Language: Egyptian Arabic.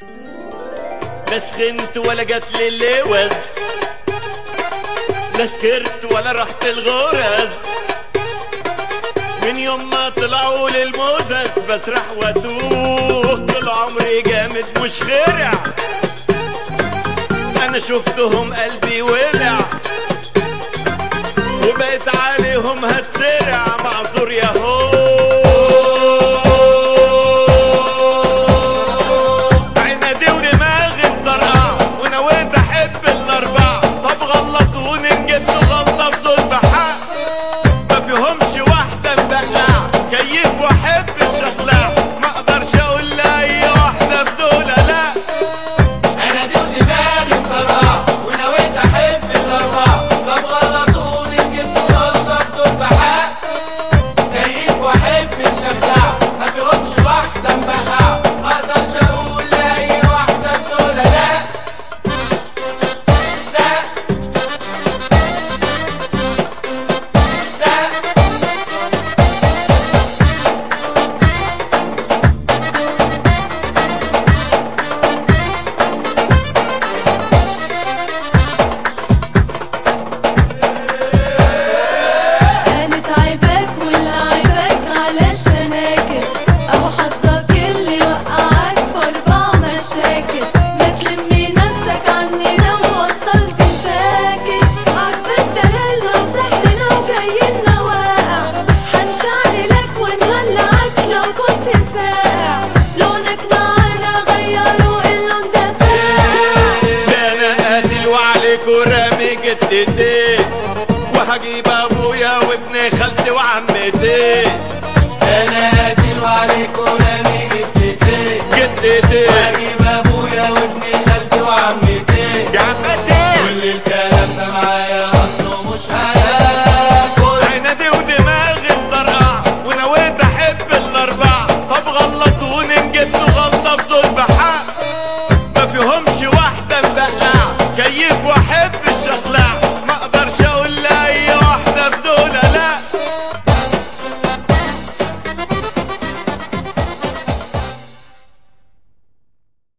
لا سخنت ولا جات لي اللوز لا سكرت ولا رحت الغرز من يوم ما طلعوا للموزز بسرح واتوه طول عمري جامد مش خرع انا شفتهم قلبي ولع وبقيت عليهم هتسرع معذور يا هو عنادي ودماغي مطرقع ونويت احب الاربعه طب غلطوني ان جبت غلطه في دول بحق ما فيهمش واحده مبقعه كيف واحب الشخلع ما اقدرش اقول لاي واحده في دول لا انا دي ودماغي مطرقع ونويت احب الاربعه طب غلطوني جبت غلطه في دول بحق كيف واحب الشخلع ما فيهمش واحده مبقعه ما اقدرش اقول لاي واحده في دول لا لا لا كانت عيباك واللي عيباك على الشناكل اهو حظك اللي وقعك في اربع مشاكل ما تلمي نفسك عننا وبطلت شاكل عاجبك دلالنا وسحرنا وجايلنا واقع هنشعل لك ونولعك لو كنت ساقع لونك معانا غيروا اللون ده فاقع ده انا قاتل وعليكوا رامي جتتين وهجيب ابويا وابن خالتي وعمتي انا قاتل وعليكم رامي جتتين جتتين واجيب